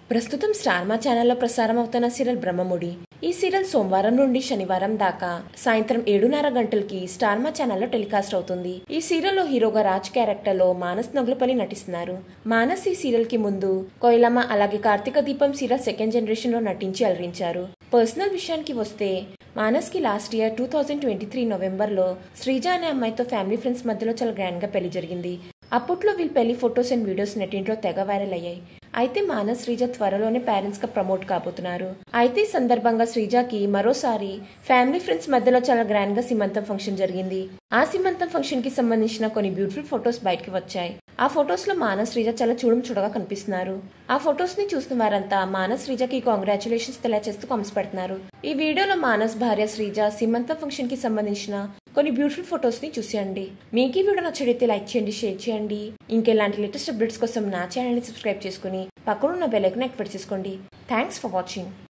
ప్రస్తుతం స్టార్ మా ఛానల్లో ప్రసారం అవుతున్న సీరియల్ బ్రహ్మముడి ఈ సీరియల్ సోమవారం నుండి శనివారం దాకా సాయంత్రం ఏడున్నర గంటలకి స్టార్ మా ఛానల్లో టెలికాస్ట్ అవుతుంది ఈ సీరియల్లో హీరోగా రాజ్ క్యారెక్టర్ లో మానస్ నగులపల్లి నటిస్తున్నారు మానస్ ఈ సీరియల్ కి ముందు కోయిలమ్మ అలాగే కార్తీక దీపం సీరియల్ సెకండ్ జనరేషన్ లో నటించి అలరించారు పర్సనల్ విషయానికి వస్తే మానస్ కి last year two thousand twenty three November లో శ్రీజ అనే అమ్మాయితో ఫ్యామిలీ ఫ్రెండ్స్ మధ్యలో చాలా గ్రాండ్ గా పెళ్లి జరిగింది అప్పట్లో వీళ్ళ పెళ్లి ఫొటోస్ అండ్ వీడియోస్ నెట్టింట్లో తెగ వైరల్ అయ్యాయి అయితే మానస్ శ్రీజ త్వరలోనే పేరెంట్స్ గా ప్రమోట్ కాబోతున్నారు అయితే ఈ సందర్భంగా శ్రీజకి మరోసారి ఫ్యామిలీ ఫ్రెండ్స్ మధ్యలో చాలా గ్రాండ్ గా సీమంతం ఫంక్షన్ జరిగింది ఆ సీమంతం ఫంక్షన్ కి సంబంధించిన కొన్ని బ్యూటిఫుల్ ఫొటోస్ బయటకి వచ్చాయి ఆ ఫొటోస్ లో మానస్ శ్రీజ చాలా చూడం చూడగా కనిపిస్తున్నారు ఆ ఫొటోస్ ని చూస్తున్న వారంతా మానస్ శ్రీజకి కాంగ్రాచులేషన్స్ తెలియజేస్తూ కామెంట్స్ పెడుతున్నారు ఈ వీడియోలో మానస్ భార్య శ్రీజ సీమంతం ఫంక్షన్ కి సంబంధించిన కొన్ని బ్యూటిఫుల్ ఫొటోస్ ని చూసేయండి మీకు ఈ వీడియో నచ్చడైతే లైక్ చేయండి షేర్ చేయండి ఇంకెలాంటి లేటెస్ట్ అప్డేట్స్ కోసం నా ఛానల్ ని సబ్స్క్రైబ్ చేసుకుని పక్కనున్న బెల్ ఐకాన్ యాక్టివేట్ చేసుకోండి థ్యాంక్స్ ఫర్ వాచింగ్